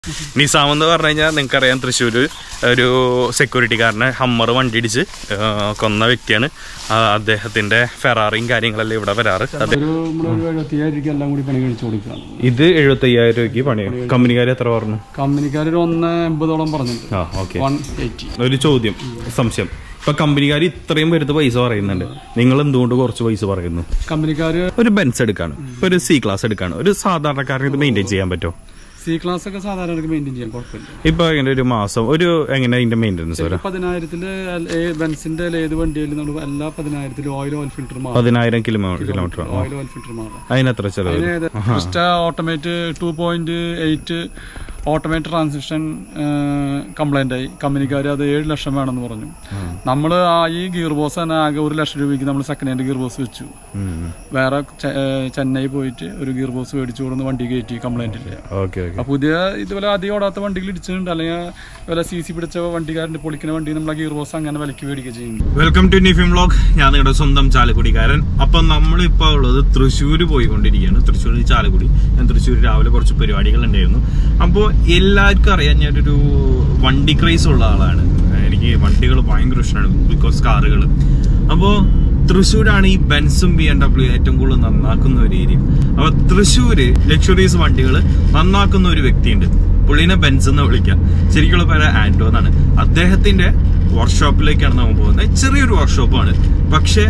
നിസാം എന്ന് പറഞ്ഞു കഴിഞ്ഞാൽ നിങ്ങൾക്കറിയാം തൃശ്ശൂർ ഒരു സെക്യൂരിറ്റിക്കാരനെ ഹമ്മർ വണ്ടി ഇടിച്ച് ആ, കൊന്ന വ്യക്തിയാണ് ആ, അദ്ദേഹത്തിന്റെ ഫെറാറിയും കാര്യങ്ങളെല്ലാം ഇവിടെ വരാറ് അത് ഒരു നമ്മളൊരു എഴുപത്തിയായിരം രൂപയ്ക്ക് എല്ലാം കൂടി പണി കഴിച്ചു കൊടുക്കുകയാണ് ഇത് എഴുപത്തി അയ്യായിരം രൂപയ്ക്ക് പണിയും കമ്പനിക്കാർ എത്ര പറഞ്ഞു കമ്പനിക്കാർ ഒരു ഒന്ന് എൺപതോളം പറഞ്ഞിട്ടുണ്ട് ആ ഓക്കെ വൺ എയ്റ്റി ഒരു ചോദ്യം സംശയം ഇപ്പൊ കമ്പനിക്കാർ ഇത്രയും വരുത്ത് പൈസ പറയുന്നുണ്ട് നിങ്ങൾ എന്തുകൊണ്ട് കുറച്ച് പൈസ പറയുന്നു കമ്പനിക്കാർ ഒരു ബെൻസ് എടുക്കാണ് ഇപ്പൊ ഒരു സി ക്ലാസ് എടുക്കാണ് ഒരു സാധാരണക്കാരന് ഇത് മെയിൻറ്റെയിൻ ചെയ്യാൻ പറ്റുമോ സി ക്ലാസ് ഒക്കെ സാധാരണ മെയിൻറ്റെയിൻ ചെയ്യാൻ കുഴപ്പമില്ല ഇപ്പൊ എങ്ങനെ ഒരു മാസം ഒരു എങ്ങനെ അതിന്റെ മെയിൻ്റെനൻസ് വരാം പതിനായിരത്തില് ബെൻസിന്റെ ഏത് വണ്ടിയിലും നമ്മൾ എല്ലാ പതിനായിരത്തിലും ഓയിൽ ഓയിൽ ഫിൽറ്റർ മാറും പതിനായിരം kilometre kilometre oil oil filter മാറും അതിനെത്ര ചെലവ് Crysta automate two point eight automate transition complaint ആയി കമ്പനിക്കാർ അത് ഏഴ് ലക്ഷം വേണമെന്ന് പറഞ്ഞു നമ്മൾ ആ ഈ ഗിയർ ബോസ് തന്നെ ആകെ ഒരു ലക്ഷം രൂപയ്ക്ക് നമ്മൾ സെക്കൻഡ് ഹാൻഡ് ഗിയർ ബോസ് വെച്ചു വേറെ ചെ- ഏഹ് ചെന്നൈ പോയിട്ട് ഒരു ഗിയർ ബോസ് മേടിച്ചു കൊടുന്ന് വണ്ടി കയറ്റി കംപ്ലൈന്റ് ഇല്ല ഓക്കെ ഓക്കെ ആ പുതിയ ഇതുപോലെ അധികം ഓടാത്ത വണ്ടികൾ ഇടിച്ചിട്ടുണ്ട് അല്ലെങ്കിൽ വല്ല സി സി പിടിച്ച വണ്ടിക്കാരൻ്റെ പൊളിക്കുന്ന വണ്ടി നമ്മൾ ആ ഗിയർ ബോസ് അങ്ങനെ വിലക്ക് മേടിക്കുക ചെയ്യുന്നു വെൽക്കം ടു നിഫിം വ്ലോഗ് ഞാൻ നിങ്ങളുടെ സ്വന്തം ചാലക്കുടിക്കാരൻ അപ്പൊ നമ്മളിപ്പോ ഉള്ളത് തൃശ്ശൂർ പോയിക്കൊണ്ടിരിക്കുകയാണ് തൃശ്ശൂർ ചാലക്കുടി ഞാൻ തൃശ്ശൂർ രാവിലെ കുറച്ച് പരിപാടികൾ ഉണ്ടായിരുന്നു അപ്പോൾ എല്ലാവർക്കും അറിയാം ഞാനൊരു വണ്ടി ക്രൈസ് ഉള്ള ആളാണ് എനിക്ക് വണ്ടികൾ ഭയങ്കര ഇഷ്ടമാണ് ബിക്കോസ് കാറുകൾ അപ്പോൾ തൃശ്ശൂരാണ് ഈ ബെൻസും ബി എം ഡബ്ല്യു ഏറ്റവും കൂടുതൽ നന്നാക്കുന്ന ഒരു ഏരിയ അപ്പൊ തൃശ്ശൂര് ലക്ഷറീസ് വണ്ടികൾ നന്നാക്കുന്ന ഒരു വ്യക്തിയുണ്ട് പുള്ളിനെ ബെൻസ് എന്ന് വിളിക്കാം ശരിക്കുള്ള പേര് ആൻഡോ എന്നാണ് അദ്ദേഹത്തിന്റെ വർക്ക്ഷോപ്പിലേക്കാണ് നമ്മൾ പോകുന്നത് ചെറിയൊരു വർക്ക്ഷോപ്പാണ് പക്ഷെ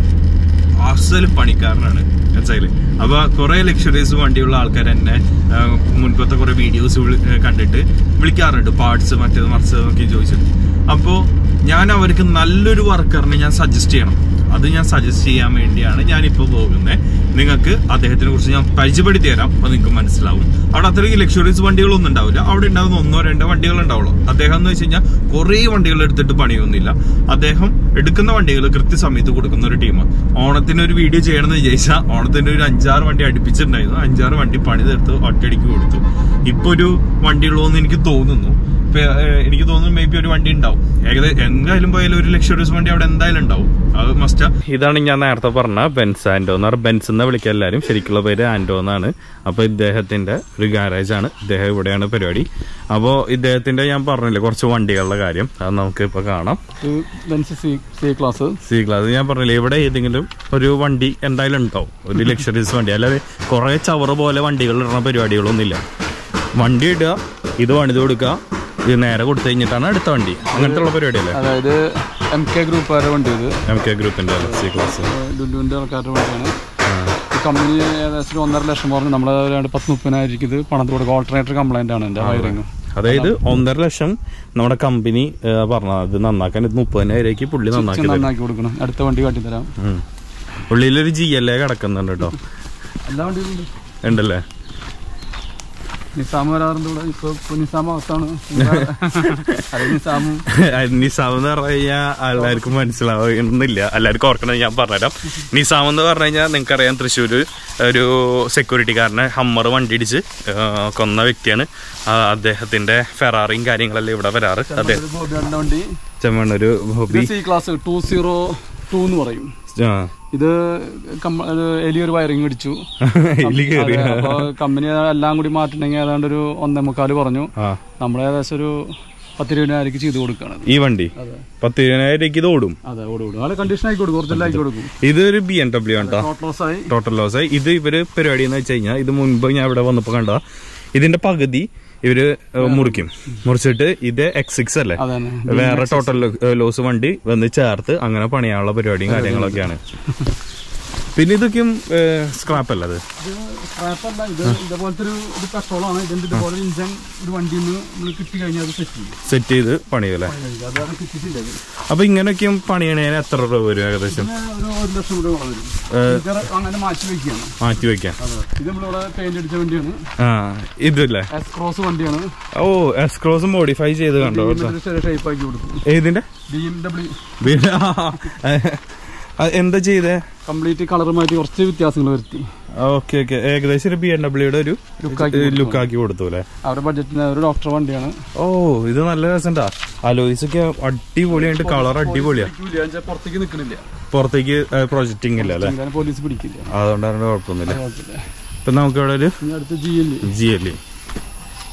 അസൽ പണിക്കാരനാണ് മനസ്സിലായില്ലേ അപ്പൊ കുറെ ലക്ഷറീസ് വണ്ടിയുള്ള ആൾക്കാർ എന്നെ ആ, മുൻപത്തെ കുറെ വീഡിയോസ് കണ്ടിട്ട് വിളിക്കാറുണ്ട് പാർട്സ് മറ്റേത് മറിച്ചത് എന്നൊക്കെ ചോദിച്ചിട്ട് അപ്പോൾ ഞാൻ അവർക്ക് നല്ലൊരു വർക്കറിനെ ഞാൻ സജസ്റ്റ് ചെയ്യണം അത് ഞാൻ സജസ്റ്റ് ചെയ്യാൻ വേണ്ടിയാണ് ഞാനിപ്പോൾ പോകുന്നത് നിങ്ങൾക്ക് അദ്ദേഹത്തിനെ കുറിച്ച് ഞാൻ പരിചയപ്പെടുത്തി തരാം അപ്പോൾ നിങ്ങൾക്ക് മനസ്സിലാവും അവിടെ അത്രയും ലക്ഷറീസ് വണ്ടികളൊന്നും ഉണ്ടാവില്ല അവിടെ ഉണ്ടാകുന്ന ഒന്നോ രണ്ടോ വണ്ടികൾ ഉണ്ടാവുള്ളൂ അദ്ദേഹം എന്ന് വെച്ച് കഴിഞ്ഞാൽ കുറേ വണ്ടികൾ എടുത്തിട്ട് പണിയൊന്നുമില്ല അദ്ദേഹം എടുക്കുന്ന വണ്ടികൾ കൃത്യസമയത്ത് കൊടുക്കുന്ന ഒരു ടീമാണ് ഓണത്തിന് ഒരു വീഡിയോ ചെയ്യണമെന്ന് വിചാരിച്ചാൽ ഓണത്തിന് ഒരു അഞ്ചാറ് വണ്ടി അടുപ്പിച്ചിട്ടുണ്ടായിരുന്നു അഞ്ചാറ് വണ്ടി പണി തീർത്ത് ഒറ്റയടിക്ക് കൊടുത്തു ഇപ്പൊ ഒരു വണ്ടിയുള്ളൂ എന്ന് എനിക്ക് തോന്നുന്നു ഇപ്പൊ, ഏഹ്, എനിക്ക് തോന്നുന്നു മേ ബി ഒരു വണ്ടി ഉണ്ടാവും ഏകദേശം എന്തായാലും പോയാലും ഒരു ലക്ഷറീസ് വണ്ടി അവിടെ എന്തായാലും ഉണ്ടാവും അത് മസ്റ്റാ ഇതാണ് ഞാൻ നേരത്തെ പറഞ്ഞ ബെൻസ് ആൻഡോ എന്ന് പറഞ്ഞ ബെൻസ് എന്ന് വിളിക്കുക എല്ലാവരും ശരിക്കുള്ള പേര് ആൻഡോ എന്നാണ് അപ്പൊ ഇദ്ദേഹത്തിന്റെ ഒരു ഗാരേജ് ആണ് ഇദ്ദേഹം ഇവിടെയാണ് പരിപാടി അപ്പോൾ ഇദ്ദേഹത്തിന്റെ ഞാൻ പറഞ്ഞില്ലേ കുറച്ച് വണ്ടികളുടെ കാര്യം അത് നമുക്ക് ഇപ്പൊ കാണാം Benz C C class C class ഞാൻ പറഞ്ഞില്ലേ ഇവിടെ ഏതെങ്കിലും ഒരു വണ്ടി എന്തായാലും ഉണ്ടാവും ഒരു ലക്ഷറീസ് വണ്ടി അല്ലാതെ കുറെ ചവറ് പോലെ വണ്ടികൾ ഇടുന്ന പരിപാടികളൊന്നുമില്ല വണ്ടി ഇടുക ഇത് പണിത് കൊടുക്കുക ഇത് നേരെ കൊടുത്തു കഴിഞ്ഞിട്ടാണ് അടുത്ത വണ്ടി അങ്ങനത്തെ ഉള്ള പരിപാടിയല്ലേ അതായത് എം കെ ഗ്രൂപ്പുകാരുടെ വണ്ടി ഇത് എം കെ ഗ്രൂപ്പിന്റെ സി ക്ലാസ് ലുലുവിന്റെ ആൾക്കാരുടെ വണ്ടിയാണ് ഈ കമ്പനി ഏകദേശം ഒരു ഒന്നര ലക്ഷം പറഞ്ഞു നമ്മൾ രണ്ട് പത്ത് മുപ്പതിനായിരം ഇത് പണത്ത് കൊടുക്കുക ഓൾട്ടർനേറ്റർ കംപ്ലൈന്റ് ആണ് എൻ്റെ വയറിങ് അതായത് ഒന്നര ലക്ഷം നമ്മുടെ കമ്പനി പറഞ്ഞത് അത് നന്നാക്കാൻ ഇത് മുപ്പതിനായിരക്ക് പുള്ളി നന്നാക്കി തരും നന്നാക്കി കൊടുക്കണം അടുത്ത വണ്ടി കാട്ടിത്തരാം ഉം. ഉള്ളിലൊരു ജി എൽ എ കിടക്കുന്നുണ്ട് കേട്ടോ എല്ലാ വണ്ടികളും ഉണ്ട് ഉണ്ടല്ലേ നിസാം വരാറുണ്ട് ഇവിടെ ഇപ്പൊ ഇപ്പൊ നിസാം അവസ്ഥയാണ് അത് നിസാമും നിസാം എന്ന് പറഞ്ഞു കഴിഞ്ഞാൽ എല്ലാവർക്കും മനസ്സിലാവുന്നില്ല എല്ലാവർക്കും ഓർക്കണം ഞാൻ പറഞ്ഞുതരാം നിസാം എന്ന് പറഞ്ഞു കഴിഞ്ഞാൽ നിങ്ങൾക്കറിയാം തൃശ്ശൂർ ഒരു സെക്യൂരിറ്റിക്കാരനെ ഹമ്മർ വണ്ടി ഇടിച്ച് ആ, കൊന്ന വ്യക്തിയാണ് ആ, അദ്ദേഹത്തിന്റെ ഫെറാറിയും കാര്യങ്ങളെല്ലാം ഇവിടെ വരാറ് അദ്ദേഹം ഒരു ബോബിയാടിന്റെ വണ്ടി ചെമ്മണ്ണൊരു ഹോബി C class two zero two എന്ന് പറയും ഇത് കമ്പ- ഒരു എലിയൊരു വയറിങ് അടിച്ചു എലി കയറി അതെ, അപ്പൊ കമ്പനി എല്ലാം കൂടി മാറ്റണമെങ്കിൽ ഏതാണ്ട് ഒരു ഒന്നേ മുക്കാല് പറഞ്ഞു ആ നമ്മൾ ഏകദേശം ഒരു പത്തിരുപതിനായിരം ചെയ്ത് കൊടുക്കുകയാണ് ഈ വണ്ടി പത്ത് ഇരുപതിനായിരം രൂപയ്ക്ക് ഇത് ഓടും അതെ ഓട് കൊടുക്കും ആളെ കണ്ടീഷൻ ആക്കി കൊടുക്കും കുറച്ചെല്ലാം ആക്കി കൊടുക്കും ഇതൊരു ബി എം ഡബ്ല്യു ആണ് കേട്ടോ ടോട്ടൽ ലോസ് ആയി ടോട്ടൽ ലോസ് ആയി ഇത് ഇവര് പരിപാടി എന്ന് വെച്ച് കഴിഞ്ഞാൽ ഇത് മുൻപ് ഞാൻ ഇവിടെ വന്നപ്പോ കണ്ട ഇതിന്റെ പകുതി ഇവര് ഏഹ്, മുറിക്കും മുറിച്ചിട്ട് ഇത് എക്സ് സിക്സ് അല്ലേ അതെ വേറെ ടോട്ടൽ ലോസ് വണ്ടി വന്ന് ചേർത്ത് അങ്ങനെ പണിയാനുള്ള പരിപാടിയും കാര്യങ്ങളൊക്കെയാണ് പിന്നെ ഇതൊക്കെയും സ്ക്രാപ്പ് അല്ല അത് സ്ക്രാപ്പല്ല ഇത് ഇതേപോലത്തെ ഒരു ഇത് പെട്രോളാണ് ഇതിന്റെ ഇതുപോലെ ഇഞ്ചൻ ഒരു വണ്ടിയിൽ നിന്ന് നമ്മൾ കിട്ടി കഴിഞ്ഞാൽ അത് സെറ്റ് ചെയ്യും സെറ്റ് ചെയ്ത് പണിയല്ലേ അതാണ് കിട്ടിയിട്ടില്ല ഇത്. അപ്പൊ ഇങ്ങനെയൊക്കെയും പണിയണേന് എത്ര രൂപ വരും ഏകദേശം പിന്നെ ഒരു ഒരു ലക്ഷം രൂപ വരും സ്റ്റിക്കർ അങ്ങനെ മാറ്റി വെക്കുകയാണ് മാറ്റി വെക്കാൻ അതെ ഇത് നമ്മളിവിടെ പെയിന്റ് അടിച്ച വണ്ടിയാണ് ആ ഇതല്ലേ എസ് ക്രോസ് വണ്ടിയാണ് ഓ എസ് ക്രോസ് മോഡിഫൈ ചെയ്ത് കണ്ടോ ഷേപ്പ് ആക്കി കൊടുക്കും ഏതിന്റെ ബി എം ഡബ്ല്യു വീട് ആ, ആ, ആ, എന്താ ചെയ്തേ കംപ്ലീറ്റ് കളർ മാറ്റി കുറച്ച് വ്യത്യാസങ്ങൾ വരുത്തി ഓക്കെ ഓക്കെ ഏകദേശം ഒരു ബി എം ഡബ്ല്യൂടെ ഒരു Look ആക്കി ലുക്ക് ആക്കി കൊടുത്തു അല്ലേ അവരുടെ ബഡ്ജറ്റിന് ഒരു ഡോക്ടർ വണ്ടിയാണ് ഓ ഇത് നല്ല രസണ്ടാ അലോയ്സ് ഒക്കെ അടിപൊളിയായിട്ട് കളർ അടിപൊളിയാ പിടിക്കില്ല, എന്നുവെച്ചാ പുറത്തേക്ക് നിൽക്കണില്ല പുറത്തേക്ക് പ്രൊജക്ടിങ് ഇല്ല അല്ലേ അങ്ങനെ പോലീസ് പിടിക്കില്ല അതുകൊണ്ടാണ് കുഴപ്പമൊന്നുമില്ല കുഴപ്പമില്ല. ഇപ്പൊ നമുക്ക് ഇവിടെ ഒരു ഇനി അടുത്ത് ജി എൽ ജി എൽ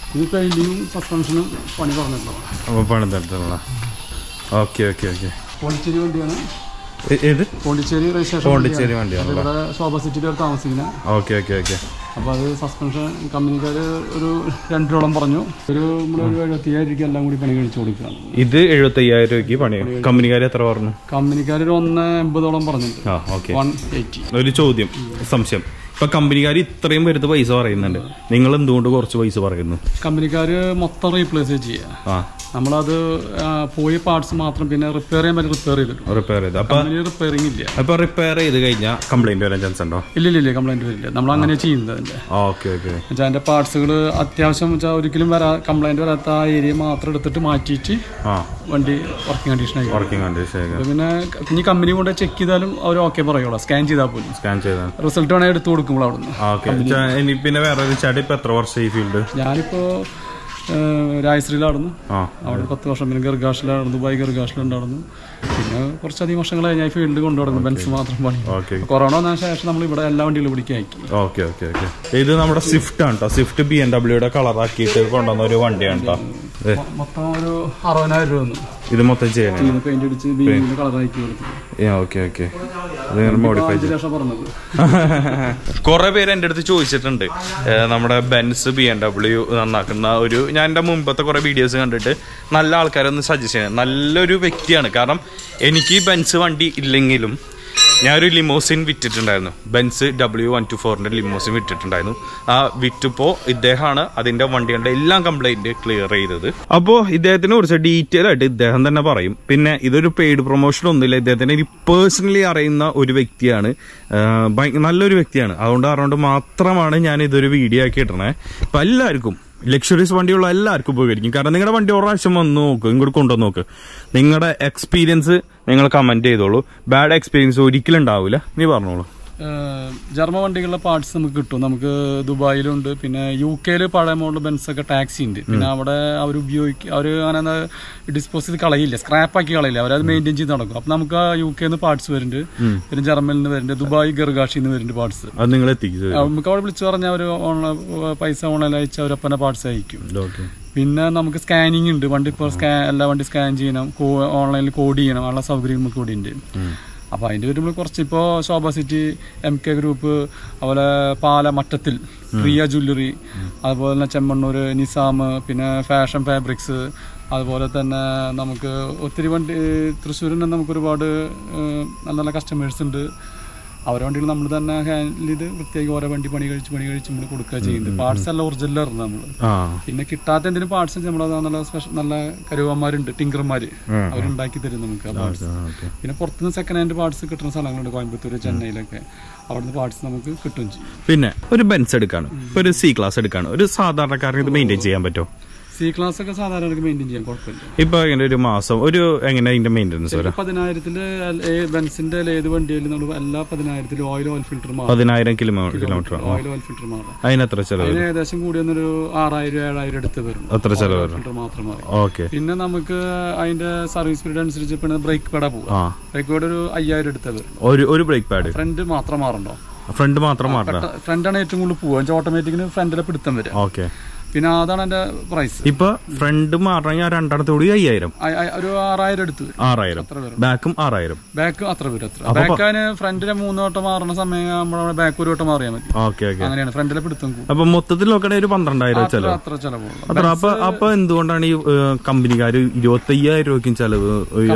ഇത് പെയിന്റിങ്ങും സസ്പെൻഷനും പണി പറഞ്ഞിട്ടുള്ളത് അപ്പോൾ പണിതെടുത്തുള്ള ഓക്കെ ഓക്കെ ഓക്കെ പോണ്ടിച്ചേരി വണ്ടിയാണ് ഏത് പോണ്ടിച്ചേരി രജിസ്ട്രേഷൻ പോണ്ടിച്ചേരി വണ്ടിയാണല്ലോ ഇവിടെ ശോഭ സിറ്റിയിൽ താമസിക്കുന്നത് ഓക്കെ ഓക്കെ ഓക്കെ അപ്പോൾ അത് സസ്പെൻഷൻ കമ്പനിക്കാർ ഒരു രണ്ടിലോളം പറഞ്ഞു ഒരു നമ്മളൊരു എഴുപത്തിയായിരം രൂപയ്ക്ക് എല്ലാം കൂടി പണി കഴിച്ചു കൊടുക്കുകയാണ് ഇത് എഴുപത്തയ്യായിരം രൂപയ്ക്ക് പണി കമ്പനിക്കാർ എത്ര പറഞ്ഞു കമ്പനിക്കാർ ഒരു ഒന്ന് എൺപതോളം പറഞ്ഞിട്ടുണ്ട് ആ ഓക്കെ വൺ എയ്റ്റി ഒരു ചോദ്യം സംശയം ഇപ്പൊ കമ്പനിക്കാർ ഇത്രയും വരുന്ന പൈസ പറയുന്നുണ്ട് നിങ്ങൾ എന്തുകൊണ്ട് കുറച്ച് പൈസ പറയുന്നു കമ്പനിക്കാർ മൊത്തം റീപ്ലേസ് ചെയ്യുക ആ നമ്മളത് ആ, പോയ പാർട്സ് മാത്രം പിന്നെ റിപ്പയർ ചെയ്യാൻ പറ്റും റിപ്പയർ ചെയ്തിട്ടു റിപ്പയർ ചെയ്ത് അപ്പൊ കമ്പനി റിപ്പയറിംഗ് ഇല്ല അപ്പൊ റിപ്പയർ ചെയ്ത് കഴിഞ്ഞാൽ കംപ്ലൈന്റ് വരാൻ ചാൻസ് ഉണ്ടോ ഇല്ല ഇല്ല ഇല്ല കംപ്ലൈന്റ് വരില്ല നമ്മൾ അങ്ങനെ ചെയ്യുന്നത് അതിന്റെ ഓക്കെ ഓക്കെ വെച്ചാൽ അതിന്റെ പാർട്സുകൾ അത്യാവശ്യം വെച്ചാൽ ഒരിക്കലും വരാ കംപ്ലൈന്റ് വരാത്ത ആ ഏരിയ മാത്രം എടുത്തിട്ട് മാറ്റിയിട്ട് ആ വണ്ടി വർക്കിംഗ് കണ്ടീഷൻ ആയി വർക്കിംഗ് കണ്ടീഷൻ അപ്പൊ പിന്നെ ഇനി കമ്പനി കൊണ്ട് ചെക്ക് ചെയ്താലും അവർ ഓക്കെ പറയുള്ളൂ സ്കാൻ ചെയ്താൽ പോലും സ്കാൻ ചെയ്താൽ റിസൾട്ട് വേണമെങ്കിൽ എടുത്തു കൊടുക്കുമ്പോൾ അവിടുന്ന് ഓക്കെ ഇനി പിന്നെ വേറെ ഒരു ചേട്ടൻ ഇപ്പൊ എത്ര വർഷം ഈ ഫീൽഡ് ഞാനിപ്പോ രായശ്രീയിലായിരുന്നു ആ അവിടെ പത്ത് വർഷം പിന്നെ ഗർഗാഷിലായിരുന്നു ദുബായ് ഗർഗാഷിലുണ്ടായിരുന്നു പിന്നെ കുറച്ചധികം വർഷങ്ങളായി ഞാൻ ഫീൽഡ് കൊണ്ടു നടക്കുന്നു ബെൻസ് മാത്രം പണി ഓക്കെ കൊറോണ വന്നതിന് ശേഷം നമ്മൾ ഇവിടെ എല്ലാ വണ്ടികളും പിടിക്കാൻ അയക്കി ഓക്കെ ഓക്കെ ഓക്കെ ഇത് നമ്മുടെ സ്വിഫ്റ്റ് ആണ് കേട്ടോ സ്വിഫ്റ്റ് ബി എം ഡബ്ല്യൂടെ കളറാക്കിയിട്ട് കൊണ്ടുവന്ന ഒരു വണ്ടിയാണ് കേട്ടോ മൊ- മൊത്തം ഒരു അറുപതിനായിരം രൂപ വന്നു ഇത് മൊത്തം ചെയ്യണേ പെയിന്റ് അടിച്ച് ബീമിന് കളർ അയക്കി കൊടുത്തു ഓക്കെ ഓക്കെ അത് മോഡിഫൈ അഞ്ച് ലക്ഷം പറഞ്ഞത് കുറെ പേര് എൻ്റെ അടുത്ത് ചോദിച്ചിട്ടുണ്ട് ഏഹ് നമ്മുടെ ബെൻസ് ബി എം ഡബ്ല്യു നന്നാക്കുന്ന ഒരു ഞാൻ എൻ്റെ മുമ്പത്തെ കുറെ വീഡിയോസ് കണ്ടിട്ട് നല്ല ആൾക്കാരൊന്ന് സജസ്റ്റ് ചെയ്യുന്നത് നല്ലൊരു വ്യക്തിയാണ് കാരണം എനിക്ക് ഈ ബെൻസ് വണ്ടി ഇല്ലെങ്കിലും ഞാനൊരു ലിമോസിൻ വിറ്റിട്ടുണ്ടായിരുന്നു ബെൻസ് ഡബ്ല്യു വൺ ടു ഫോറിൻ്റെ ലിമോസിൻ വിറ്റിട്ടുണ്ടായിരുന്നു ആ വിറ്റിപ്പോൾ ഇദ്ദേഹമാണ് അതിൻ്റെ വണ്ടികളുടെ എല്ലാം കംപ്ലൈൻറ്റ് ക്ലിയർ ചെയ്തത് അപ്പോൾ ഇദ്ദേഹത്തിനെ കുറിച്ച് ഡീറ്റെയിൽ ആയിട്ട് ഇദ്ദേഹം തന്നെ പറയും പിന്നെ ഇതൊരു പെയ്ഡ് പ്രൊമോഷൻ ഒന്നുമില്ല ഇദ്ദേഹത്തിനെ എനിക്ക് പേഴ്സണലി അറിയുന്ന ഒരു വ്യക്തിയാണ് ആഹ് ഭയ- നല്ലൊരു വ്യക്തിയാണ് അതുകൊണ്ട് അതുകൊണ്ട് മാത്രമാണ് ഞാൻ ഇതൊരു വീഡിയോ ആക്കി ഇടണേ അപ്പം എല്ലാവർക്കും ലക്ഷറീസ് വണ്ടിയുള്ള എല്ലാവർക്കും ഉപകരിക്കും കാരണം നിങ്ങളുടെ വണ്ടി ഒരു പ്രാവശ്യം വന്ന് നോക്ക് ഇങ്ങോട്ട് കൊണ്ടുവന്ന് നോക്ക് നിങ്ങളുടെ എക്സ്പീരിയൻസ് നിങ്ങൾ കമന്റ് ചെയ്തോളൂ ബാഡ് എക്സ്പീരിയൻസ് ഒരിക്കലും ഉണ്ടാവില്ല നീ പറഞ്ഞോളൂ ഏഹ് ജർമ്മ വണ്ടികളുടെ പാർട്സ് നമുക്ക് കിട്ടും നമുക്ക് ദുബായിലുണ്ട് പിന്നെ യു കെയിൽ പഴയ മോഡൽ ബെൻസ് ഒക്കെ ടാക്സി ഉണ്ട് പിന്നെ അവിടെ അവർ ഉപയോഗിക്കുക അവർ അങ്ങനെ ഡിസ്പോസ് ചെയ്ത് കളയില്ല സ്ക്രാപ്പ് ആക്കി കളയില്ല അവരത് മെയിൻറ്റെയിൻ ചെയ്ത് നടക്കും അപ്പൊ നമുക്ക് യു കെന്ന് പാർട്സ് വരുന്നുണ്ട് പിന്നെ ജർമ്മനിൽ നിന്ന് വരുന്നുണ്ട് ദുബായ് ഗർഗാഷിൽ നിന്ന് വരുന്നുണ്ട് പാർട്സ് അത് നിങ്ങൾ എത്തിക്കുന്നത് നമുക്ക് അവിടെ വിളിച്ചു പറഞ്ഞാൽ അവർ ഓൺലൈൻ പൈസ ഓൺലൈൻ അയച്ച് അവരപ്പനെ പാർട്സ് അയക്കും ഓക്കെ പിന്നെ നമുക്ക് സ്കാനിങ് ഉണ്ട് വണ്ടി ഇപ്പോൾ സ്കാൻ എല്ലാ വണ്ടി സ്കാൻ ചെയ്യണം ഓൺലൈനിൽ കോഡ് ചെയ്യണം ഉള്ള സൗകര്യം നമുക്ക് ഇവിടെ ഉണ്ട് അപ്പോൾ അതിൻ്റെ വരുമ്പോൾ കുറച്ച് ഇപ്പോൾ Shobha City M K group അതുപോലെ പാല മറ്റത്തിൽ പ്രിയ ജ്വല്ലറി അതുപോലെ തന്നെ ചെമ്മണ്ണൂർ നിസാം പിന്നെ ഫാഷൻ ഫാബ്രിക്സ് അതുപോലെ തന്നെ നമുക്ക് ഒത്തിരി വണ്ടി തൃശ്ശൂരിൽ നിന്ന് നമുക്ക് ഒരുപാട് ഏഹ്, നല്ല നല്ല കസ്റ്റമേഴ്സ് ഉണ്ട് അവരെ വണ്ടികൾ നമ്മൾ തന്നെ ഹാൻഡിൽ ചെയ്ത് വൃത്തിയാക്കി ഓരോ വണ്ടി പണി കഴിച്ച് പണി കഴിച്ച് നമ്മൾ കൊടുക്കുക ചെയ്യുന്നത് പാർട്സ് എല്ലാം ഒറിജിനലായിരുന്നു നമ്മൾ ആ പിന്നെ കിട്ടാത്ത എന്തെങ്കിലും പാർട്സ് നമ്മൾ നല്ല സ്പെഷ്യൽ നല്ല കരുവന്മാരുണ്ട് ടിങ്കർമാര് അവരുണ്ടാക്കി തരും നമുക്ക് ആ പാർട്സ് ഓക്കെ പിന്നെ പുറത്തുനിന്ന് സെക്കൻഡ് ഹാൻഡ് പാർട്സ് കിട്ടുന്ന സ്ഥലങ്ങളുണ്ട് കോയമ്പത്തൂർ ചെന്നൈയിലൊക്കെ അവിടുന്ന് പാർട്സ് നമുക്ക് കിട്ടുകയും ചെയ്യും പിന്നെ ഒരു ബെൻസ് എടുക്കാണ് ഇപ്പൊ ഒരു സി ക്ലാസ് എടുക്കാണ് ഒരു സാധാരണക്കാരന് ഇത് മെയിൻറ്റെയിൻ ചെയ്യാൻ പറ്റുമോ സി ക്ലാസ് ഒക്കെ സാധാരണ മെയിൻറ്റെയിൻ ചെയ്യാൻ കുഴപ്പമില്ല ഇപ്പൊ ഇങ്ങനെ ഒരു മാസം ഒരു എങ്ങനെ അതിന്റെ മെയിൻ്റെനൻസ് വരാം പതിനായിരത്തില് ബെൻസിന്റെ ഏത് വണ്ടിയിലും നമ്മൾ എല്ലാ പതിനായിരത്തിലും ഓയിൽ ഓയിൽ ഫിൽറ്റർ മാറും പതിനായിരം kilo kilometre oil oil filter മാറും അതിന് എത്ര ചെലവ് അതിന് ഏകദേശം കൂടി വന്നൊരു ആറായിരം ഏഴായിരം അടുത്ത് വരും എത്ര ചെലവ് വരും ഫിൽറ്റർ മാത്രം മാറി ഓക്കെ പിന്നെ നമുക്ക് അതിന്റെ സർവീസ് പീരീഡ് അനുസരിച്ച് പിന്നെ ബ്രേക്ക് പേട പോവാം ആ ബ്രേക്ക് പേഡ് ഒരു അയ്യായിരം എടുത്ത് വരും ഒരു ഒരു ബ്രേക്ക് പാഡ് ഫ്രണ്ട് മാത്രം മാറണ്ടോ ഫ്രണ്ട് മാത്രം മാറണം ഫ്രണ്ടാണ് ഏറ്റവും കൂടുതൽ പോവുക ഓട്ടോമാറ്റിക്കിന് ഫ്രണ്ടിലെ പിടുത്തം വരിക ഓക്കെ പിന്നെ അതാണ് എന്റെ പ്രൈസ് ഇപ്പൊ ഫ്രണ്ട് മാറണമെങ്കിൽ രണ്ടായിരത്തി കൂടി അയ്യായിരം ഒരു ആറായിരം എടുത്ത് വരും ആറായിരം അത്ര വരും ബാക്കും ആറായിരം ബാക്ക് അത്ര വരും അത്ര ബാക്കിന് ഫ്രണ്ടിലെ മൂന്ന് വട്ടം മാറുന്ന സമയം നമ്മുടെ ബാക്ക് ഒരു വട്ടം മാറിയാൽ മതി ഓക്കെ ഓക്കെ അങ്ങനെയാണ് ഫ്രണ്ടിലെ പിടുത്തം കൂടും അപ്പൊ മൊത്തത്തിൽ നോക്കണേ ഒരു പന്ത്രണ്ടായിരം അത്ര ചെലവ് അത്ര ചെലവുള്ളൂ അത്ര അപ്പൊ അപ്പൊ എന്തുകൊണ്ടാണ് ഈ കമ്പനിക്കാര് ഇരുപത്തി അയ്യായിരം രൂപയ്ക്കും ചെലവ്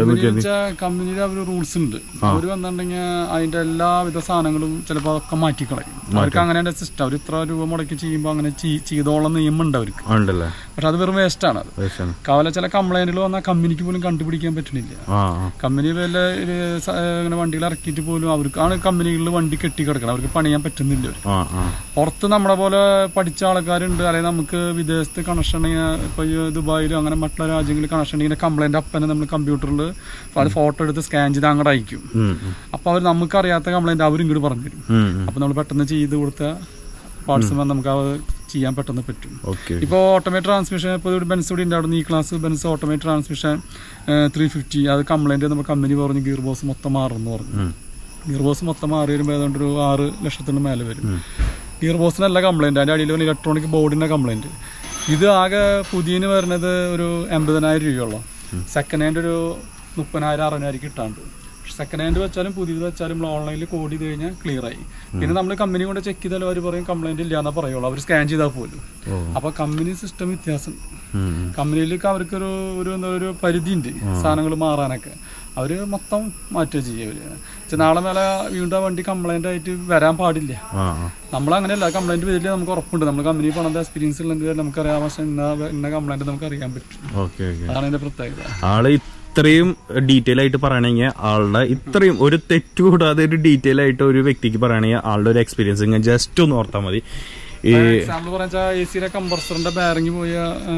കമ്പനിയുടെ അവർ റൂൾസ് ഉണ്ട് അവർ വന്നിട്ടുണ്ടെങ്കിൽ അതിന്റെ എല്ലാവിധ സാധനങ്ങളും ചിലപ്പോൾ അതൊക്കെ മാറ്റിക്കളയും അവർക്ക് അങ്ങനെ സിസ്റ്റം അവർ ഇത്ര രൂപ മുടക്കി ചെയ്യുമ്പോൾ അങ്ങനെ ചെയ്- ചെയ്തോളം നിയമം ഉണ്ട് അവർക്ക് ഉണ്ടല്ലേ പക്ഷെ അത് വെറും വേസ്റ്റ് ആണ് അത് വേഷാണ്. കവല ചില കംപ്ലൈന്റുകൾ വന്നാൽ കമ്പനിക്ക് പോലും കണ്ടുപിടിക്കാൻ പറ്റുന്നില്ല ആ ആ. കമ്പനി വല്ല ഒരു സ- ഇങ്ങനെ വണ്ടികൾ ഇറക്കിയിട്ട് പോലും അവർക്കാണ് കമ്പനികളിൽ വണ്ടി കെട്ടി കിടക്കണം അവർക്ക് പണിയാൻ പറ്റുന്നില്ല അവർക്ക് ആ ആ പുറത്ത് നമ്മളെ പോലെ പഠിച്ച ആൾക്കാരുണ്ട് അല്ലെങ്കിൽ നമുക്ക് വിദേശത്ത് കണക്ഷൻ ഇപ്പൊ ഈ ദുബായിലും അങ്ങനെ മറ്റുള്ള രാജ്യങ്ങളിൽ കണക്ഷൻ ഉണ്ടെങ്കിൽ കംപ്ലൈന്റ് അപ്പനെ നമ്മൾ കമ്പ്യൂട്ടറിൽ അത് ഫോട്ടോ എടുത്ത് സ്കാൻ ചെയ്ത് അങ്ങോട്ട് അയക്കും ഉം, ഉം, അപ്പൊ അവർ നമുക്ക് അറിയാത്ത കംപ്ലൈന്റ് അവർ ഇങ്ങോട്ട് പറഞ്ഞു തരും ഉം, ഉം. അപ്പൊ നമ്മൾ പെട്ടെന്ന് ചെയ്ത് കൊടുത്ത പാർട്സ് നമുക്ക് അത് ചെയ്യാൻ പെട്ടെന്ന് പറ്റും ഓക്കെ ഇപ്പോൾ ഓട്ടോമേറ്റ് ട്രാൻസ്മിഷൻ ഇപ്പോൾ ഒരു ബെൻസ് കൂടി ഉണ്ടായിരുന്നു ഈ class Benz automate transmission three fifty അത് കംപ്ലൈന്റ് നമ്മൾ കമ്പനി പറഞ്ഞു ഗിയർ ബോക്സ് മൊത്തം മാറുമെന്ന് പറഞ്ഞു ഉം. ഗിയർ ബോക്സ് മൊത്തം മാറി വരുമ്പോൾ ഏതാണ്ട് ഒരു ആറ് ലക്ഷത്തിന് മേലെ വരും ഗിയർ ബോക്സിനല്ല കംപ്ലൈന്റ് അതിന്റെ അടിയിൽ ഇലക്ട്രോണിക് ബോർഡിന്റെ കംപ്ലൈന്റ് ഇത് ആകെ പുതിയന് വരുന്നത് ഒരു എൺപതിനായിരം രൂപയുള്ളൂ സെക്കൻഡ് ഹാൻഡ് ഒരു മുപ്പതിനായിരം അറുപതിനായിരം കിട്ടാണ്ട് സെക്കൻഡ് ഹാൻഡ് വെച്ചാലും പുതിയത് വെച്ചാലും നമ്മൾ ഓൺലൈനിൽ കോഡ് ചെയ്ത് കഴിഞ്ഞാൽ ക്ലിയർ ആയി പിന്നെ നമ്മൾ കമ്പനി കൊണ്ട് ചെക്ക് ചെയ്താൽ അവർ പറയും കംപ്ലൈന്റ് ഇല്ല എന്നാ പറയുള്ളൂ അവർ സ്കാൻ ചെയ്താൽ പോലും അപ്പൊ കമ്പനി സിസ്റ്റം വ്യത്യാസം കമ്പനിയിലേക്ക് അവർക്കൊരു ഒരു എന്താ ഒരു പരിധി ഉണ്ട് സാധനങ്ങൾ മാറാനൊക്കെ അവര് മൊത്തം മാറ്റുക ചെയ്യുക അവര് പക്ഷെ നാളെ മേലെ വീണ്ടും ആ വണ്ടി കംപ്ലൈന്റ് ആയിട്ട് വരാൻ പാടില്ല ആ നമ്മൾ അങ്ങനെയല്ല കംപ്ലൈന്റ് വരില്ല നമുക്ക് ഉറപ്പുണ്ട് നമ്മൾ കമ്പനി പണത് എക്സ്പീരിയൻസ് ഉള്ളത് നമുക്കറിയാം പക്ഷെ ഇന്ന ഇന്ന കംപ്ലൈന്റ് നമുക്ക് അറിയാൻ പറ്റും ഓക്കെ ഓക്കെ അതാണ് അതിന്റെ പ്രത്യേകത ആള് ഇത്രയും ഡീറ്റെയിൽ ആയിട്ട് പറയണെങ്കിൽ ആളുടെ ഇത്രയും ഒരു തെറ്റ് കൂടാതെ ഒരു ഡീറ്റെയിൽ ആയിട്ട് ഒരു വ്യക്തിക്ക് പറയണെങ്കിൽ ആളുടെ ഒരു എക്സ്പീരിയൻസ് ഇങ്ങനെ ജസ്റ്റ് ഒന്ന് ഓർത്താൽ മതി ഈ എക്സാമ്പിൾ പറഞ്ഞാൽ എ സിയുടെ കംപ്രസറിന്റെ ബാരിങ് പോയ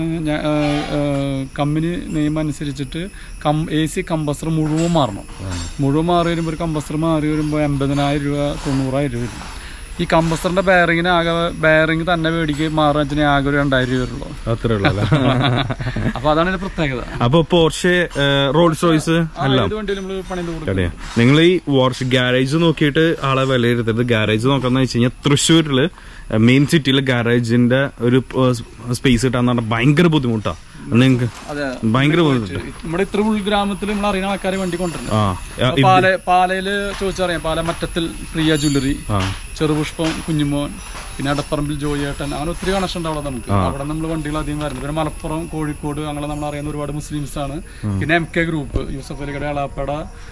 കമ്പനി നിയമം അനുസരിച്ചിട്ട് എ സി കംപ്രസർ മുഴുവൻ മാറണം മുഴുവൻ മാറി വരുമ്പോൾ ഒരു കംപ്രസർ മാറി വരുമ്പോൾ എൺപതിനായിരം രൂപ തൊണ്ണൂറായിരം രൂപ വരും ഈ കംപ്രസറിന്റെ ബാരിങ്ങിന് ആകെ ബാരിങ് തന്നെ മേടിക്ക് മാറുക വെച്ചാൽ ആകെ ഒരു രണ്ടായിരം രൂപ വരുള്ളൂ അത്രേ ഉള്ളൂ അപ്പൊ അതാണ് ഇതിന്റെ പ്രത്യേകത അപ്പൊ പോർഷെ റോൾസ് റോയ്സ് ആ ഏത് വണ്ടിയിൽ നമ്മൾ പണിത് കൊടുക്കും അല്ലേ നിങ്ങൾ ഈ വാർഷ് ഗാരേജ് നോക്കിയിട്ട് ആളെ വിലയിരുത്തരുത് ഗാരേജ് നോക്കാന്ന് വെച്ച് കഴിഞ്ഞാൽ തൃശ്ശൂരില് മെയിൻ സിറ്റിയിലെ ഗാരേജിന്റെ ഒരു സ്പേസ് കിട്ടാന്ന് പറഞ്ഞാൽ ഭയങ്കര ബുദ്ധിമുട്ടാ നിങ്ങൾക്ക് അതെ ഭയങ്കര ബുദ്ധിമുട്ടാ നമ്മുടെ ഇത്ര ഉൾഗ്രാമത്തിൽ നമ്മൾ അറിയുന്ന ആൾക്കാരെ വണ്ടി കൊണ്ടുവരുന്നത് ആ അപ്പൊ പാല പാലയില് ചോദിച്ചറിയാം പാല മറ്റത്തിൽ പ്രിയ ജ്വല്ലറി ആ ചെറുപുഷ്പം കുഞ്ഞുമോൻ പിന്നെ അടപ്പറമ്പിൽ ജോയേട്ടൻ അങ്ങനെ ഒത്തിരി കണക്ഷൻ ഉണ്ട് അവിടെ നമുക്ക് അവിടെ നമ്മൾ വണ്ടികൾ അധികം വരുന്നത് പിന്നെ മലപ്പുറം കോഴിക്കോട് അങ്ങനെ നമ്മൾ അറിയുന്ന ഒരുപാട് മുസ്ലിംസ് ആണ് പിന്നെ എം കെ ഗ്രൂപ്പ് യൂസഫ് അലിക്കട അളാപ്പട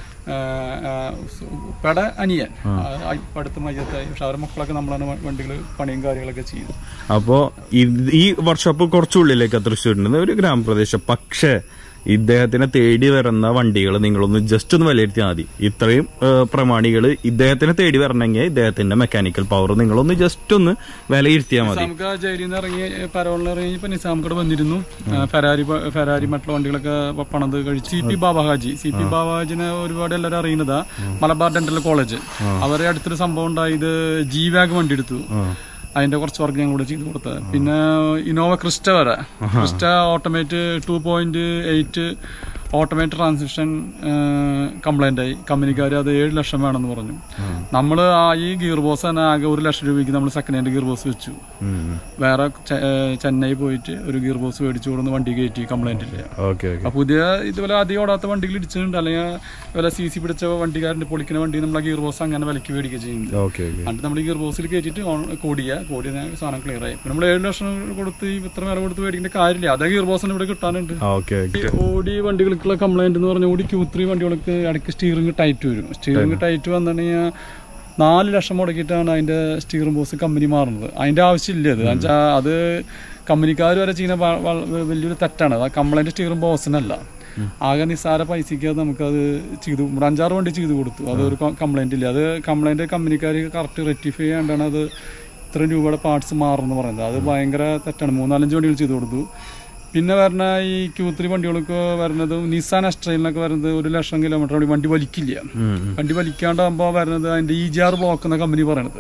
ഉപ്പയുടെ അനിയൻ ആ, ഇപ്പൊ അടുത്ത് മയ്യത്തായി പക്ഷെ അവരുടെ മക്കളൊക്കെ നമ്മളാണ് വണ്ടികൾ പണിയും കാര്യങ്ങളൊക്കെ ചെയ്തു അപ്പോ ഇത് ഈ വർക്ക്ഷോപ്പ് കുറച്ചുള്ളിലേക്ക് തൃശ്ശൂരിന്റെ ഒരു ഗ്രാമപ്രദേശം പക്ഷേ ഇദ്ദേഹത്തിനെ തേടി വരുന്ന വണ്ടികൾ നിങ്ങളൊന്ന് ജസ്റ്റ് ഒന്ന് വിലയിരുത്തിയാൽ മതി ഇത്രയും പ്രമാണികൾ ഇദ്ദേഹത്തിനെ തേടി വരണമെങ്കിൽ ഇദ്ദേഹത്തിന്റെ മെക്കാനിക്കൽ പവർ നിങ്ങളൊന്ന് ജസ്റ്റ് ഒന്ന് വിലയിരുത്തിയാൽ മതി നമുക്ക് ജയിലിൽ നിന്ന് ഇറങ്ങി പരോളിൽ ഇറങ്ങി ഇപ്പൊ നിസാംകട വന്നിരുന്നു ആ, ഫെരാരി പ- ഫെരാരി മറ്റുള്ള വണ്ടികളൊക്കെ പ- പണത് കഴിച്ച് C P Babahaji C P ബാബാജിനെ ഒരുപാട് എല്ലാവരും അറിയുന്നതാ മലബാർ ഡെന്റൽ കോളേജ് അവരെ അടുത്തൊരു സംഭവം ഉണ്ടായത് ജി വാഗ് വണ്ടി എടുത്തു അതിന്റെ കുറച്ച് വർക്ക് ഞാൻ കൂടെ ചെയ്ത് കൊടുത്തത് പിന്നെ ഇനോവ ക്രിസ്റ്റ വരെ Crysta automate two point eight automate transition complaint ആയി കമ്പനിക്കാർ അത് ഏഴ് ലക്ഷം വേണമെന്ന് പറഞ്ഞു നമ്മൾ ആ ഈ ഗിയർ ബോസ് തന്നെ ആകെ ഒരു ലക്ഷം രൂപയ്ക്ക് നമ്മൾ സെക്കൻഡ് ഹാൻഡ് ഗിയർ ബോസ് വെച്ചു ഉം. വേറെ ചെ- ഏഹ് ചെന്നൈ പോയിട്ട് ഒരു ഗിയർ ബോസ് മേടിച്ചു കൊടുന്ന് വണ്ടി കയറ്റി കംപ്ലൈന്റ് ഇല്ല ഓക്കെ ഓക്കെ അപ്പൊ പുതിയ ഇതുപോലെ അധികം ഓടാത്ത വണ്ടികൾ ഇടിച്ചിട്ടുണ്ട് അല്ലെങ്കിൽ വില സി സി പിടിച്ച വണ്ടിക്കാരൻ്റെ പൊളിക്കുന്ന വണ്ടി നമ്മൾ ആ ഗിയർ ബോസ് അങ്ങനെ വിലക്ക് മേടിക്കുക ചെയ്യുന്നത് ഓക്കെ ഓക്കെ എന്നിട്ട് നമ്മൾ ഈ ഗിയർ ബോസിൽ കയറ്റിയിട്ട് ഓൺ കോടിയ കോടി സാധനം ക്ലിയർ ആയി നമ്മൾ ഏഴ് ലക്ഷം കൊടുത്ത് ഈ ഇത്ര വില കൊടുത്ത് മേടിക്കേണ്ട കാര്യമില്ല അതേ ഗിയർ ബോസിന് ഇവിടെ കിട്ടാനുണ്ട് ഓക്കെ ഓക്കെ ഈ ഓടി വണ്ടികൾക്കുള്ള കംപ്ലൈന്റ് എന്ന് പറഞ്ഞാൽ ഓടി ക്യൂ ത്രീ വണ്ടികൾക്ക് ഇടയ്ക്ക് സ്റ്റിയറിംഗ് ടൈറ്റ് വരും സ്റ്റിയറിംഗ് ടൈറ്റ് വന്നിട്ടുണ്ടെങ്കിൽ നാല് ലക്ഷം മുടക്കിയിട്ടാണ് അതിന്റെ സ്റ്റിയറിംഗ് ബോസ് കമ്പനി മാറുന്നത് അതിന്റെ ആവശ്യമില്ല അത് എന്നുവെച്ചാ അത് കമ്പനിക്കാർ വരെ ചെയ്യുന്ന വ- വ- വലിയൊരു തെറ്റാണ് അത് കംപ്ലൈന്റ് സ്റ്റിയറിംഗ് ബോസിനല്ല ആകെ നിസ്സാര പൈസയ്ക്ക് അത് നമുക്കത് ചെയ്തു ഒരു അഞ്ചാറ് വണ്ടി ചെയ്തു കൊടുത്തു അതൊരു കംപ്ലൈന്റ് ഇല്ല അത് കംപ്ലൈന്റ് കമ്പനിക്കാർ കറക്റ്റ് റെക്ടിഫൈ ചെയ്യാണ്ടാണ് അത് ഇത്രയും രൂപയുടെ പാർട്സ് മാറുന്നു പറയുന്നത് അത് ഭയങ്കര തെറ്റാണ് മൂന്നാലഞ്ച് വണ്ടികൾ ചെയ്തു കൊടുത്തു പിന്നെ വരുന്ന ഈ ക്യൂ ത്രീ വണ്ടികളൊക്കെ വരുന്നത് നിസാൻ എസ്ട്രയിലൊക്കെ വരുന്നത് ഒരു ലക്ഷം കിലോമീറ്റർ വണ്ടി വണ്ടി വലിക്കില്ല വണ്ടി വലിക്കാണ്ടാകുമ്പോൾ വരുന്നത് അതിന്റെ ഇ ജി ആർ ബ്ലോക്ക് എന്ന കമ്പനി പറയണത്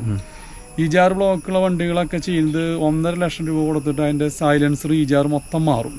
ഇ ജി ആർ ബ്ലോക്കുള്ള വണ്ടികളൊക്കെ ചെയ്യുന്നത് ഒന്നര ലക്ഷം രൂപ കൊടുത്തിട്ട് അതിന്റെ സൈലൻസർ ഇ ജി ആർ മൊത്തം മാറും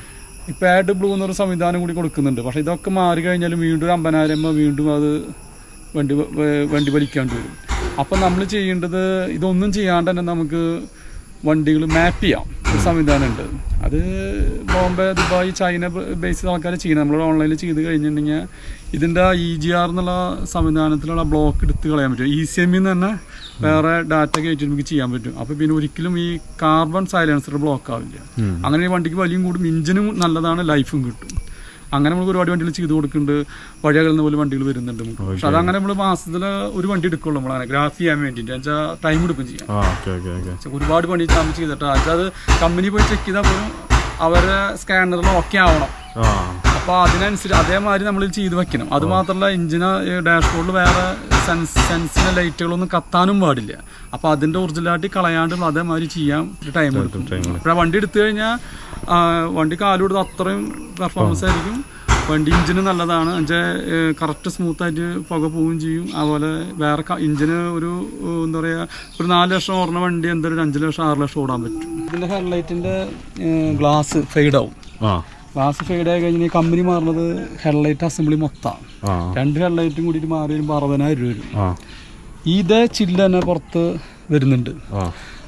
ഈ പാഡ് ബ്ലൂ എന്നൊരു സംവിധാനം കൂടി കൊടുക്കുന്നുണ്ട് പക്ഷെ ഇതൊക്കെ മാറി കഴിഞ്ഞാലും വീണ്ടും ഒരു അമ്പതിനായിരം രൂപ വീണ്ടും അത് വണ്ടി വ- വ- വണ്ടി വലിക്കാണ്ട് വരും അപ്പം നമ്മൾ ചെയ്യേണ്ടത് ഇതൊന്നും ചെയ്യാണ്ട് തന്നെ നമുക്ക് വണ്ടികൾ മാപ്പ് ചെയ്യാം ഒരു സംവിധാനം ഉണ്ട് അത് ബോംബെ ദുബായ് ചൈന ബേസ് ചെയ്ത ആൾക്കാർ ചെയ്യുന്നത് നമ്മൾ ഓൺലൈനിൽ ചെയ്ത് കഴിഞ്ഞിട്ടുണ്ടെങ്കിൽ ഇതിൻ്റെ ഇ ജി ആർ എന്നുള്ള സംവിധാനത്തിലുള്ള ബ്ലോക്ക് എടുത്ത് കളയാൻ പറ്റും ഇ സി എമ്മിൽ നിന്ന് തന്നെ വേറെ ഡാറ്റ കയറ്റി നമുക്ക് ചെയ്യാൻ പറ്റും അപ്പോൾ പിന്നെ ഒരിക്കലും ഈ കാർബൺ സൈലൻസർ ബ്ലോക്ക് ആവില്ല അങ്ങനെ ഈ വണ്ടിക്ക് വലിയും കൂടും ഇഞ്ചിനും നല്ലതാണ് ലൈഫും കിട്ടും അങ്ങനെ നമ്മൾ ഒരുപാട് വണ്ടികൾ ചെയ്ത് കൊടുക്കുന്നുണ്ട് വഴിയകലുന്ന പോലെ വണ്ടികൾ വരുന്നുണ്ട് നമുക്ക് പക്ഷെ അതങ്ങനെ നമ്മൾ മാസത്തിൽ ഒരു വണ്ടി എടുക്കുള്ളൂ നമ്മളങ്ങനെ ഗ്രാഫ് ചെയ്യാൻ വേണ്ടിയിട്ട് വെച്ചാൽ ടൈം എടുക്കും ചെയ്യാം ആ ഓക്കെ ഓക്കെ ഓക്കെ പക്ഷെ ഒരുപാട് പണി നമ്മൾ ചെയ്തിട്ട് അത് കമ്പനി പോയി ചെക്ക് ചെയ്താൽ പോലും അവരെ സ്കാനറിൽ ഓക്കെ ആവണം ആ അപ്പൊ അതിനനുസരിച്ച് അതേമാതിരി നമ്മൾ ചെയ്ത് വെക്കണം അത് മാത്രമല്ല എഞ്ചിന് ഡാഷ്ബോർഡിൽ വേറെ സെൻസ് സെൻസിന്റെ ലൈറ്റുകളൊന്നും കത്താനും പാടില്ല അപ്പൊ അതിന്റെ ഒറിജിനാലിറ്റി കളയാണ്ട് നമ്മൾ അതേമാതിരി ചെയ്യാൻ ഒരു ടൈം എടുക്കും അപ്പോൾ വണ്ടി എടുത്തു കഴിഞ്ഞാൽ വണ്ടി കാലുകൊടുത്ത് അത്രയും പെർഫോമൻസ് ആയിരിക്കും വണ്ടി ഇഞ്ചിന് നല്ലതാണ് എന്നുവെച്ചാൽ കറക്റ്റ് സ്മൂത്ത് ആയിട്ട് പുക പോവുകയും ചെയ്യും അതുപോലെ വേറെ ഇഞ്ചിന് ഒരു ഏഹ്, എന്താ പറയുക ഒരു നാല് ലക്ഷം ഓടുന്ന വണ്ടി എന്തായാലും ഒരു അഞ്ച് ലക്ഷം ആറ് ലക്ഷം ഓടാൻ പറ്റും ഇതിന്റെ ഹെഡ്ലൈറ്റിന്റെ ഗ്ലാസ് ഫെയ്ഡ് ആവും ആ ഗ്ലാസ് ഫെയ്ഡ് ആയി കഴിഞ്ഞാൽ കമ്പനി മാറുന്നത് ഹെഡ്ലൈറ്റ് അസംബ്ലി മൊത്തമാണ് ആ രണ്ട് ഹെഡ്ലൈറ്റും കൂടിയിട്ട് മാറി വരുമ്പോൾ അറുപതിനായിരം രൂപ വരും ആ ഇതേ ചില്ല് തന്നെ പുറത്ത് വരുന്നുണ്ട് ആ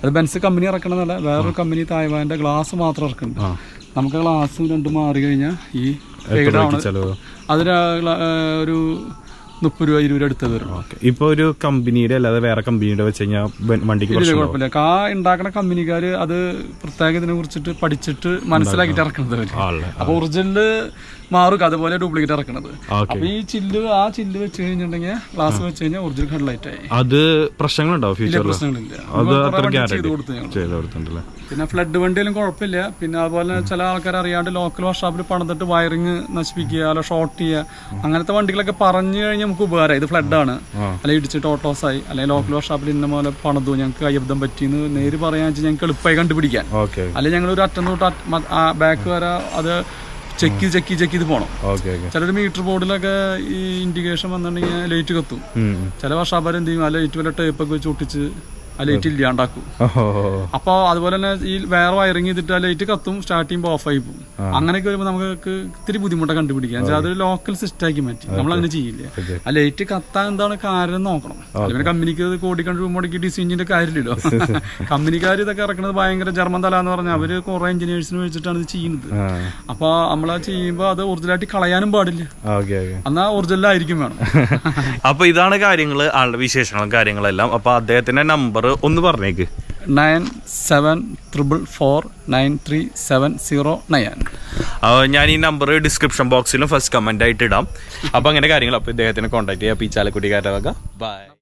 അത് ബെൻസ് കമ്പനി ഇറക്കണമെന്നല്ല വേറൊരു കമ്പനി തായ്വാന്റെ ഗ്ലാസ് മാത്രം ഇറക്കുന്നുണ്ട് ആ നമുക്ക് ഗ്ലാസ് രണ്ടും മാറി കഴിഞ്ഞാൽ ഈ എത്ര fade രൂപയ്ക്ക് ആവണത് ചെലവ് അതിന് ആ ഗ്ലാ- ആ, ഒരു മുപ്പത് രൂപ ഇരുപത് രൂപ അടുത്ത് വരും ഓക്കെ ഇപ്പൊ ഒരു കമ്പനിയുടെ അല്ലാതെ വേറെ കമ്പനിയുടെ വെച്ച് കഴിഞ്ഞാൽ വണ്ടിക്ക് ഇല്ല പ്രശ്നം കുഴപ്പമില്ല കാ ഉണ്ടാക്കുന്ന കമ്പനിക്കാര് അത് പ്രത്യേക ഇതിനെ കുറിച്ചിട്ട് പഠിച്ചിട്ട് മനസ്സിലാക്കിയിട്ട് ഇറക്കണത് അവര് ആളെ അപ്പൊ ഒറിജിനല് മാറുക അതുപോലെ ഡ്യൂപ്ലിക്കേറ്റ് ഇറക്കണത് ഓക്കെ അപ്പൊ ഈ ചില്ല് ആ ചില്ല് വെച്ച് കഴിഞ്ഞിട്ടുണ്ടെങ്കിൽ ഗ്ലാസ് വെച്ച് കഴിഞ്ഞാൽ ഒറിജിനൽ ഹെഡ്ലൈറ്റ് ആയി അത് പ്രശ്നങ്ങളുണ്ടാവും വലിയ ഫ്യൂച്ചറിൽ പ്രശ്നങ്ങളില്ല അത് കുറേ അത്ര വണ്ടി ഗ്യാരണ്ടി ചെയ്ത് കൊടുത്തു ഞങ്ങൾ ചെയ്ത് കൊടുത്തിട്ടുണ്ടല്ലേ പിന്നെ ഫ്ലഡ് വണ്ടിയിലും കുഴപ്പമില്ല പിന്നെ അതുപോലെ തന്നെ ചില ആൾക്കാർ അറിയാണ്ട് ലോക്കൽ വർക്ക്ഷോപ്പിൽ പണിതിട്ട് വയറിങ് നശിപ്പിക്കുക അല്ല ഷോർട്ട് ചെയ്യുക അങ്ങനത്തെ വണ്ടികളൊക്കെ പറഞ്ഞു കഴിഞ്ഞാൽ നമുക്ക് ഉപകാരം ഇത് ഫ്ലഡാണ് ആ. അല്ലെങ്കിൽ ഇടിച്ചിട്ട് ഓട്ടോസായി അല്ലെങ്കിൽ ലോക്കൽ വർക്ക്ഷോപ്പിൽ ഇന്ന പോലെ പണിതു ഞങ്ങൾക്ക് അയ്യബ്ദം പറ്റിയെന്ന് നേര് പറയാന്ന് വെച്ചാൽ ഞങ്ങൾക്ക് എളുപ്പമായി കണ്ടുപിടിക്കാൻ ഓക്കെ അല്ലെങ്കിൽ ഞങ്ങൾ ഒരു അറ്റം തൊട്ട് ബാക്ക് വരെ അത് ചെക്ക് ചെയ്ത് ചെക്ക് ചെയ്ത് ചെക്ക് ചെയ്ത് പോകണം ഓക്കെ ഓക്കെ ചിലർ മീറ്റർ ബോർഡിലൊക്കെ ഈ ഇൻഡിക്കേഷൻ വന്നിട്ടുണ്ടെങ്കിൽ ലൈറ്റ് കത്തും ചില വർഷാപാരം എന്ത് ചെയ്യും ആ ലൈറ്റ് വല്ല ടേപ്പൊക്കെ വെച്ച് ഒട്ടിച്ച് ആ ലൈറ്റ് ഇല്ലാണ്ടാക്കും അപ്പൊ അതുപോലെ തന്നെ ഈ വേറെ വയറിങ് ചെയ്തിട്ട് ആ ലൈറ്റ് കത്തും സ്റ്റാർട്ട് ചെയ്യുമ്പോൾ ഓഫ് ആയി പോകും അങ്ങനെയൊക്കെ വരുമ്പോൾ നമുക്ക് ഇത്തിരി ബുദ്ധിമുട്ടൊക്കെ കണ്ടുപിടിക്കാം എന്നുവെച്ചാൽ അതൊരു ലോക്കൽ സിസ്റ്റം ആക്കി മാറ്റി നമ്മൾ അങ്ങനെ ചെയ്യില്ല Okay. ആ ലൈറ്റ് കത്താൻ എന്താണ് കാരണം എന്ന് നോക്കണം അല്ലെങ്കിൽ കമ്പനിക്ക് ഇത് കോടിക്കണ രൂപ മുടക്കി ഡിസൈനിന്റെ കാര്യമില്ലല്ലോ കമ്പനിക്കാർ ഇതൊക്കെ ഇറക്കുന്നത് ഭയങ്കര ജർമ്മൻ തല എന്ന് പറഞ്ഞാൽ അവര് കുറെ എഞ്ചിനീയേഴ്സിന് വെച്ചിട്ടാണ് ഇത് ചെയ്യുന്നത് അപ്പൊ നമ്മൾ ചെയ്യുമ്പോൾ അത് ഒറിജിനലായിട്ട് കളയാനും പാടില്ല ഓക്കെ ഓക്കെ എന്നാ ഒറിജിനലായിരിക്കും വേണം അപ്പൊ ഇതാണ് കാര്യങ്ങള് ആളുടെ വിശേഷങ്ങളും കാര്യങ്ങളെല്ലാം അപ്പൊ അദ്ദേഹത്തിന്റെ നമ്പർ ഒന്ന് പറഞ്ഞേക്ക് nine seven triple four nine three seven zero nine ആ, ഞാൻ ഈ നമ്പർ ഡിസ്ക്രിപ്ഷൻ ബോക്സിലും ഫസ്റ്റ് കമന്റ് ആയിട്ട് ഇടാം അപ്പൊ അങ്ങനെ കാര്യങ്ങൾ അപ്പൊ ഇദ്ദേഹത്തിനെ കോൺടാക്ട് ചെയ്യാം പി ചാലക്കുടിക്കാരുടെ വക ബൈ